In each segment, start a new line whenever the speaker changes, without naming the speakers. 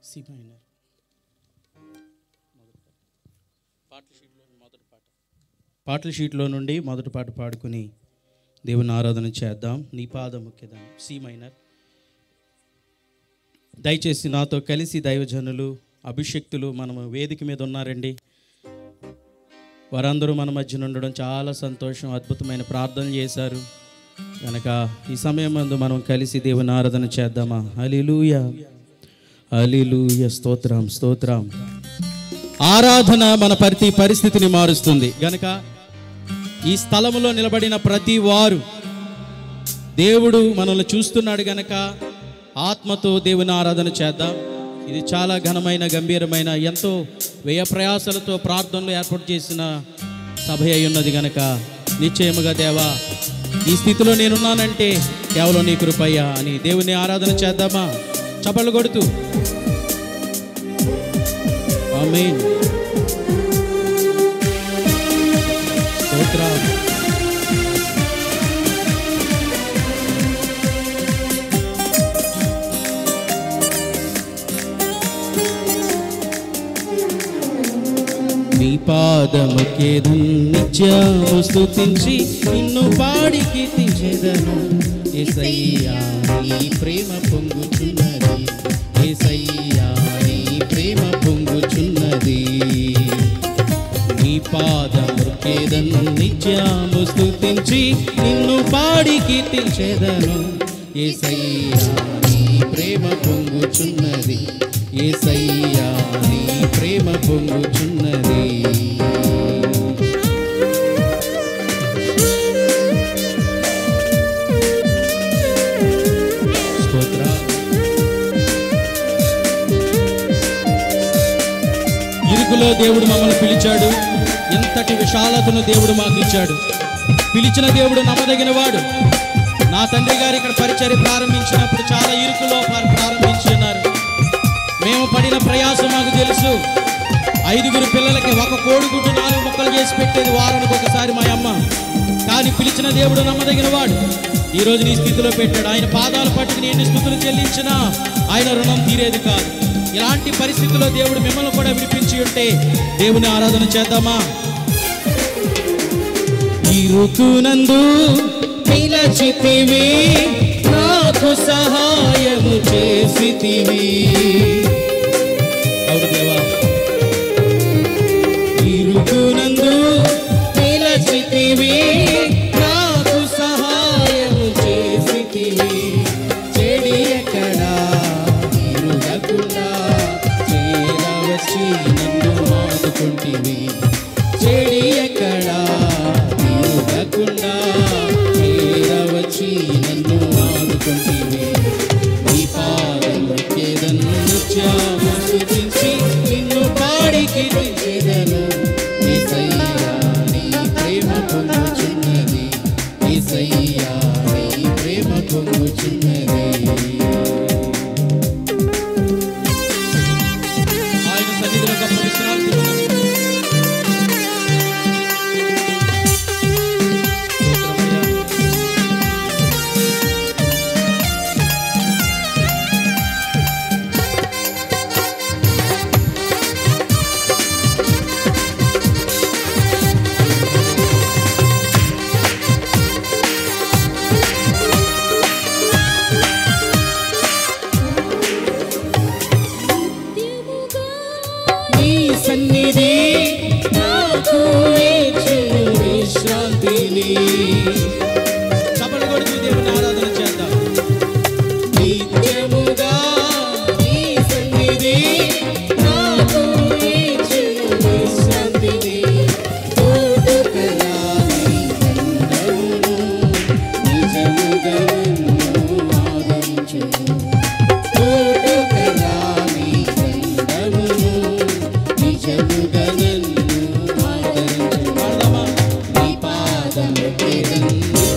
C minor పాటల షీట్లో మొదటి పాట పాటల షీట్లో నుండి మొదటి పాట పాడుకుని దేవుని ఆరాధన చేద్దాం నీ పాదం ముఖ్యదాం సి మైనర్ దయచేసి నాతో కలిసి దైవజనులు అభిషక్తులు మనము వేదిక మీద ఉన్నారండి వారందరూ మన మధ్యన ఉండడం చాలా సంతోషం అద్భుతమైన ప్రార్థన చేశారు కనుక ఈ సమయం మందు మనం కలిసి దేవుని ఆరాధన చేద్దామా అలిలూయ అలిలూయ స్తోత్రం స్తోత్రం ఆరాధన మన ప్రతి పరిస్థితిని మారుస్తుంది గనక ఈ స్థలములో నిలబడిన ప్రతి వారు దేవుడు మనల్ని చూస్తున్నాడు గనక ఆత్మతో దేవుని ఆరాధన చేద్దాం ఇది చాలా ఘనమైన గంభీరమైన ఎంతో వ్యయ ప్రయాసలతో ప్రార్థనలు ఏర్పాటు చేసిన సభ అయి ఉన్నది గనక నిశ్చయముగా దేవా ఈ స్థితిలో నేనున్నానంటే కేవలం నీ కృపయ్యా అని దేవుని ఆరాధన చేద్దామా చపలు కొడుతూ ఆమేన్ స్తోత్రం నీ పాదముకేదం నిత్యము స్తుతించి నిన్ను పాడి కీర్తించేదను ఏసయ్యా నీ ప్రేమ పొంగుచున్నది ఏసయ్యా నీ ప్రేమ పొంగుచున్నది నీ పాదముకేదం నిత్యము స్తుతించి నిన్ను పాడి కీర్తించేదను ఏసయ్యా నీ ప్రేమ పొంగుచున్నది ఏసయ్యా నీ ప్రేమ పొంగుచున్నది స్తోత్ర ఇరుకులో దేవుడు మమ్మల్ని పిలిచాడు ఎంతటి విశాలతను దేవుడు మాకు ఇచ్చాడు పిలిచిన దేవుడు నమ్మదగిన వాడు నా తండ్రి గారు ఇక్కడ పరిచర్య ప్రారంభించినప్పుడు చాలా ఇరుకులో వారు ప్రారంభించి ఉన్నారు మేము పడిన ప్రయాసం మాకు తెలుసు ఐదుగురు పిల్లలకి ఒక కోడిగుడ్డు నాలుగు ముక్కలు చేసి పెట్టేది వారానికి ఒకసారి మా అమ్మ కానీ పిలిచిన దేవుడు నమ్మదగిన వాడు ఈ రోజు నీ స్థితిలో పెట్టాడు ఆయన పాదాలు పట్టుకుని ఎన్ని స్థుతులు చెల్లించినా ఆయన రుణం తీరేది కాదు ఇలాంటి పరిస్థితుల్లో దేవుడు మిమ్మల్ని కూడా విడిపించి ఉంటే దేవుని ఆరాధన చేద్దామా ఇరుకునందు పిలచితివి నాకు సహాయము చేసితివి అవును దేవా ఇరుకునందు పిలచితివి నాకు సహాయము చేసితివి చెడి ఎక్కడా ఇరుగకుండా చేరవచ్చి నన్ను ఆదుకుంటివి చెడి ఎక్కడా ఇరుగకుండా చేరవచ్చి నన్ను ఆదుకుంటివి నీ పాదముకేదన్ను నిత్యము స్తుతించి నిన్ను పాడి కీర్తించెదను యేసయ్యా నీ ప్రేమ పొంగుచున్నది యేసయ్యా నీ ప్రేమ పొంగుచున్నది ఆయన సన్నిధిలో గొప్ప విశ్రాంతి ఉన్నది. స్తోత్రమయ్యా. నీ సన్నిధి నాకు ఇచ్చెను విశ్రాంతిని చపలు కొడుతూ దేవుని ఆరాధన చేద్దాం నిత్యముగా నీ సన్నిధి నాకు ఇచ్చెను విశ్రాంతిని తోడుకరా నీ దండమును నిజముగా నన్ను ఆదరించును తోడుకరా నీ దండమును నిజముగా నన్ను ఆదరించును నీ పాదముకే నన్ను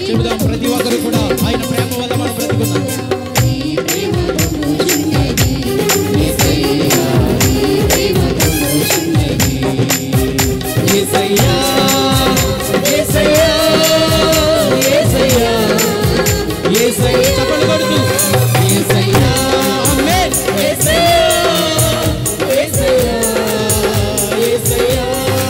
చెబుదాం ప్రతి ఒక్కరు కూడా ఆయన ప్రేమ వల్ల మనం బ్రతుకున్నాం యేసయ్యా యేసయ్యా యేసయ్యా యేసయ్యా చప్పట్లు కొడుతూ యేసయ్యా ఆమేన్ యేసయ్యా యేసయ్యా యేసయ్యా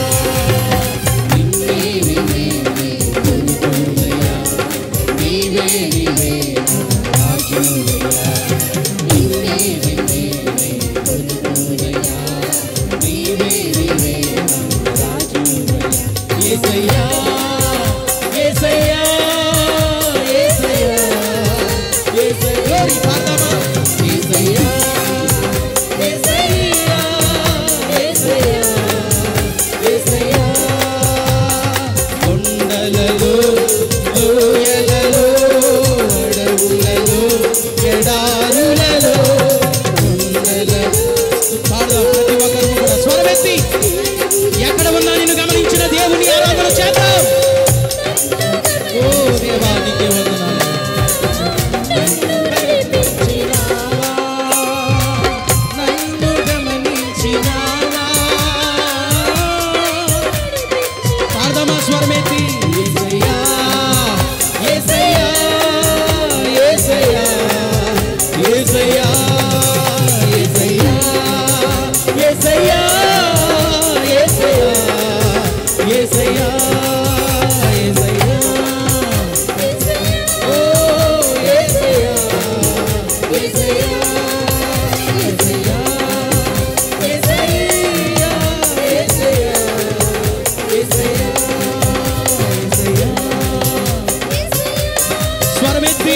నిన్నే నిన్నే కొనుకోదయ్యా నీవే నీవే రాజువయ్యా నిన్నే నిన్నే కొనుకోదయ్యా నీవే నీవే రాజువయ్యా యేసయ్యా యేసయ్యా యేసయ్యా యేసయ్యా గ్లోరీ పాడదామా యేసయ్యా యేసయ్యా యేసయ్యా యేసయ్యా కొండలలో లోయలలో అడవులలో ఎడారులలో కొండలలో పాడదాం ప్రతి ఒక్కరు కూడా స్వరమెత్తి ఎక్కడ ఉన్నా నేను గమనించిన దేవుని ఆరాధన చేద్దాం ఓ దేవా నీకే వందనాలు నన్ను గమనించినావా పాడదామా స్వరమెత్తి యేసయ్యా యేసయ్యా యేసయ్యా యేసయ్యా యేసయ్యా యేసయ్యా యేసయ్యా యేసయ్యా యేసయ్యా ఓ యేసయ్యా యేసయ్యా యేసయ్యా యేసయ్యా యేసయ్యా యేసయ్యా యేసయ్యా స్వరమెత్తి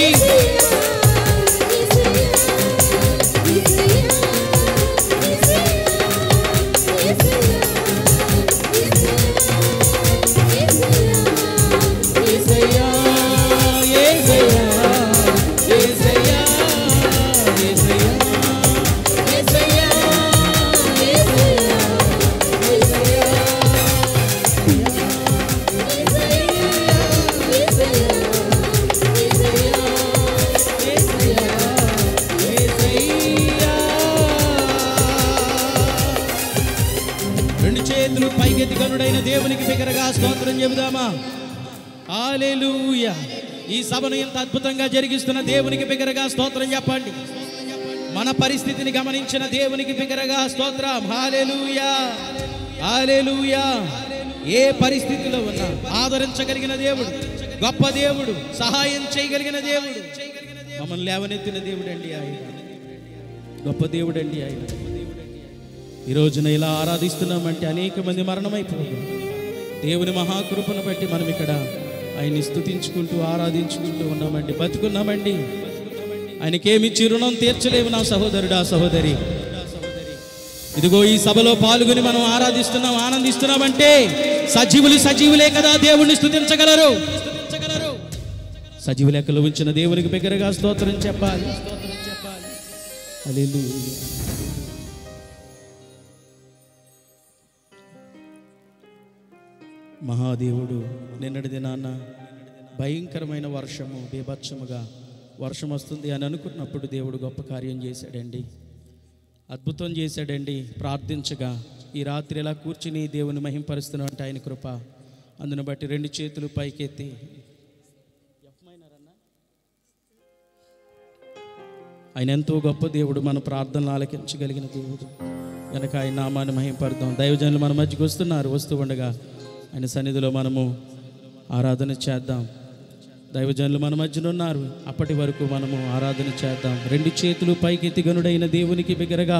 యేసయ్యా యేసయ్యా యేసయ్యా యేసయ్యా యేసయ్యా యేసయ్యా రెండు చేతులు పైకెత్తి కనుడైన దేవునికి బిగరగా స్తోత్రం చెబుదామా హల్లెలూయా ఈ సభను ఎంత అద్భుతంగా జరిగిస్తున్న దేవునికి బిగరగా స్తోత్రం చెప్పండి మన పరిస్థితిని గమనించిన దేవునికి బిగరగా స్తోత్రం హాలెలూయా హాలెలూయా ఏ పరిస్థితిలో ఉన్నా ఆదరించగలిగిన దేవుడు గొప్ప దేవుడు సహాయం చేయగలిగిన దేవుడు మమ్మల్ని లేవనెత్తిన దేవుడు అండి ఆయన గొప్ప దేవుడు అండి ఆయన ఈ రోజున ఇలా ఆరాధిస్తున్నామంటే అనేక మంది మరణమైపోయారు దేవుని మహాకృపను బట్టి మనం ఇక్కడ ఆయన్ని స్తుతించుకుంటూ ఆరాధించుకుంటూ ఉన్నామండి బతుకున్నామండి ఆయనకేమిచ్చి రుణం తీర్చలేవు నా సహోదరుడా సహోదరి ఇదిగో ఈ సభలో పాల్గొని మనం ఆరాధిస్తున్నాం ఆనందిస్తున్నామంటే సజీవులు సజీవులే కదా దేవుణ్ణి స్తుతించగలరు సజీవు లెక్కలు ఉంచిన దేవునికి బిగ్గరగా స్తోత్రం చెప్పాలి స్తోత్రం చెప్పాలి హల్లెలూయా మహాదేవుడు నిన్నటి దినాన్న భయంకరమైన వర్షము బీభత్సముగా వర్షం వస్తుంది అని అనుకున్నప్పుడు దేవుడు గొప్ప కార్యం చేశాడండి అద్భుతం చేశాడండి ప్రార్థించగా ఈ రాత్రి ఇలా కూర్చుని దేవుని మహింపరుస్తున్నాం అంటే ఆయన కృప అందును బట్టి రెండు చేతులు పైకెత్తి ఆయన ఎంతో గొప్ప దేవుడు మన ప్రార్థనలు ఆలకించగలిగిన దేవుడు కనుక ఆయన నామాన్ని మహింపడదాం దైవజనులు మన మధ్యకి వస్తున్నారు వస్తూ ఉండగా ఆయన సన్నిధిలో మనము ఆరాధన చేద్దాం దైవజనులు మన మధ్యన ఉన్నారు అప్పటి వరకు మనము ఆరాధన చేద్దాం రెండు చేతులు పైకెత్తి గనుడైన దేవునికి బిగ్గరగా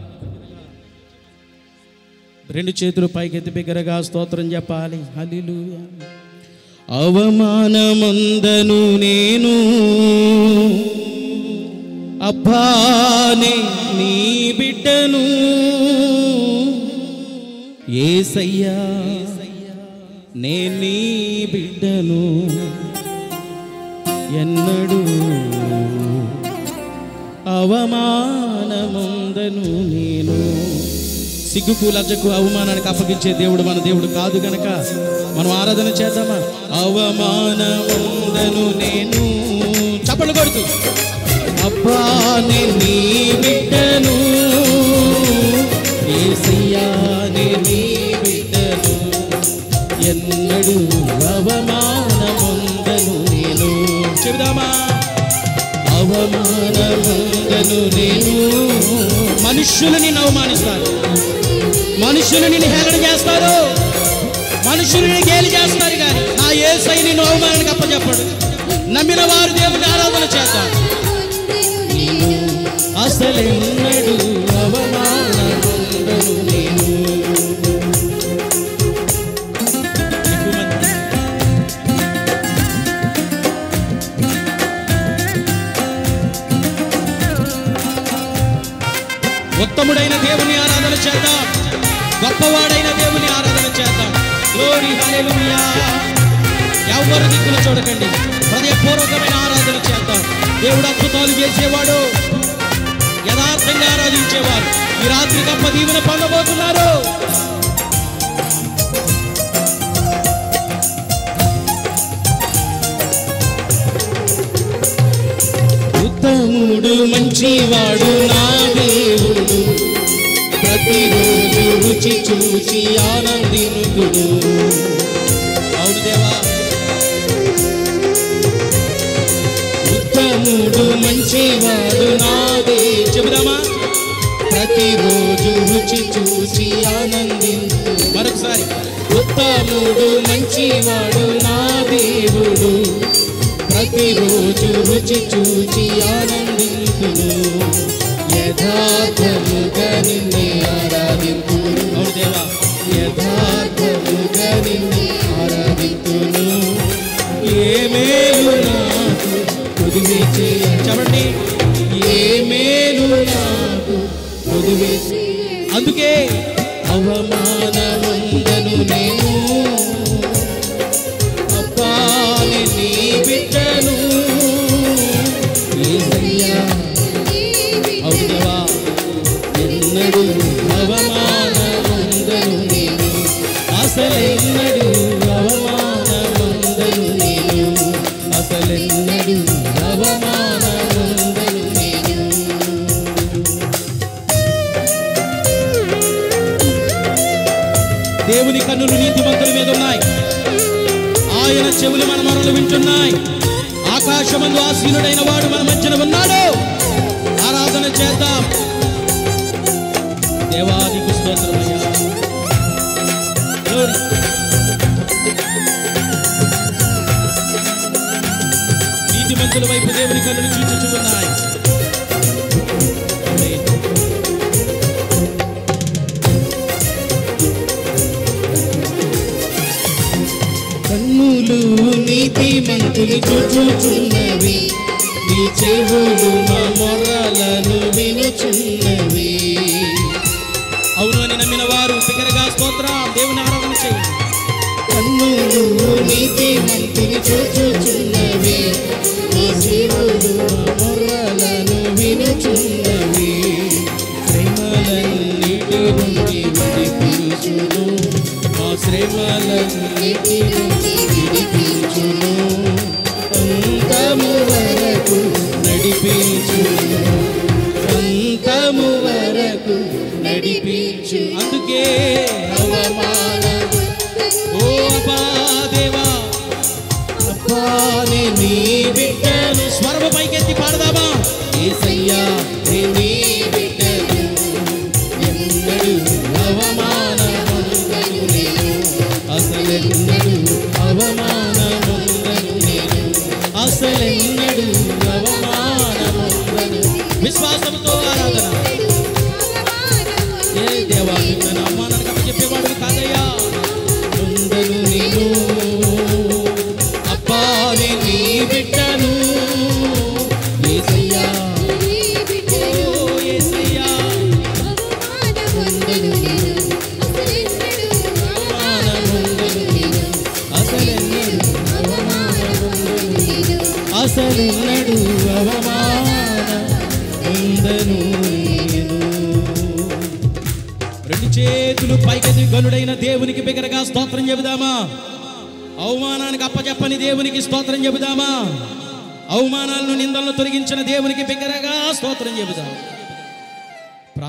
రెండు చేతులు పైకెత్తి బిగ్గరగా స్తోత్రం చెప్పాలి హల్లెలూయా అవమానమందను నేను అబ్బానే నీ బిడ్డను ఏసయ్యా నే నీ బిడ్డను ఎన్నడూ అవమానముందను నేను సిగ్గుకు లజ్జకు అవమానానికి అప్పగించే దేవుడు మన దేవుడు కాదు గనక మనం ఆరాధన చేద్దామా అవమానముందను నేను చప్పలు కొడుతూ అబ్బా నేను నీ బిడ్డను ఏసయ్యా నేను నీ బిడ్డను ఎన్నడూ అవమానముందను నేను చెబుదామా అవమానముందను నేను మనుష్యులు నిన్ను అవమానిస్తారు మనుషులు నిన్ను హేళన చేస్తారు మనుషులు నిన్ను గేలి చేస్తారు కానీ నా ఏసై నిన్ను అవమానానికి అప్పచెప్పడు నమ్మిన వారు దేవుని ఆరాధన చేస్తారు అసలెన్నడు అవమానముందను నేను ఎక్కువ మంది ఉత్తముడైన దేవుని ఆరాధన చేద్దాం గొప్పవాడైన దేవుని ఆరాధన చేద్దాం గ్లోరీ హల్లెలూయా ఎవరు దిక్కులు చూడకండి హృదయపూర్వకమైన ఆరాధన చేద్దాం దేవుడు అద్భుతాలు చేసేవాడు యథార్థంగా ఆరాధించేవారు ఈ రాత్రి గొప్ప దీవెన పొందబోతున్నారు ఉత్తముడు మంచివాడు నా దేవుడు ప్రతిరోజు రుచి చూచి ఆనందినుకుడు అవును దేవా ఉత్తముడు మంచివాడు నాదే చెబుదామా ప్రతిరోజు రుచి చూసి ఆనందించు మరొకసారి ఉత్తముడు మంచివాడు నా దేవుడు ప్రతిరోజు రుచి చూచి ఆనందించును యథార్థముగా నిన్నే ఆరాధింతును అవును దేవా యథార్థముగా నిన్నే ఆరాధింతును ఏ మేలు నాకు పొదివి చేయ చెప్పండి ఏ మేలు నాకు పొదివి అందుకే అవమానముందను నేను అప్పాని నీ బిడ్డను యేసయ్యా అవును దేవా ఎన్నడు అవమానముందను నేను అసలెన్నడు అవమానముందను నేను అసలెన్నడు అవమానముందను నేను దేవుని కన్నులు నీతిమంతుల మీద ఉన్నాయి ఆయన చెవులు మన మనలు వింటున్నాయి ఆకాశమందు ఆసీనుడైన వాడు మన మధ్యన ఉన్నాడు ఆరాధన చేద్దాం దేవానికి స్తోత్రమయ్యా Glory. నీతిమంతుల వైపు దేవుని కన్నులు చూచుచు ఉన్నాయి Amen. కన్నులు నీతి మంతులు చూచుచున్నవి నీ చెవులు మా మొర్రలను వినుచున్నవి అవును అని నమ్మిన వారు బిగ్గరగా స్తోత్రం దేవుని ఆరాధన చేయండి
కన్నులు నీతి మంతిని చూచుచున్నవి మా జీవులు మా మొర్రలను వినుచున్నవి
శ్రమలన్నిటి నుండి విడిపించును మా శ్రమలన్నిటి నుండి విడిపించును అంతము వరకు నడిపించును అంతము వరకు నడిపించు అందుకే అవమానము ఓ అబ్బా దేవా అబ్బానే నీ బిడ్డను స్వరము పైకెత్తి పాడదామా ఏసయ్యా నే నీ బిడ్డను ఎన్నడు అవమానముందను నేను అసలెన్నడు అవమానముందను నేను అసలెన్నడు అవమానముందను విశ్వాసంతో ఆరాధన ఏ దేవా నిన్ను అవమానానికి చెప్పేవాడు కాదయ్యా ముందను నేను అప్పాని నీ బిడ్డను ఏసయ్యా ఓ ఏసయ్యా అవమానముందను నేను అసలెన్నడు అసలెన్నడు అవమాన ఉందను నేను రెండు చేతులు పైకెత్తి గనుడైన దేవునికి బిగరగా స్తోత్రం చెబుదామా అవమానానికి అప్పచెప్పని దేవునికి స్తోత్రం చెబుదామా అవమానాలను నిందలను తొలగించిన దేవునికి బిగ్గరగా స్తోత్రం చెబుదాం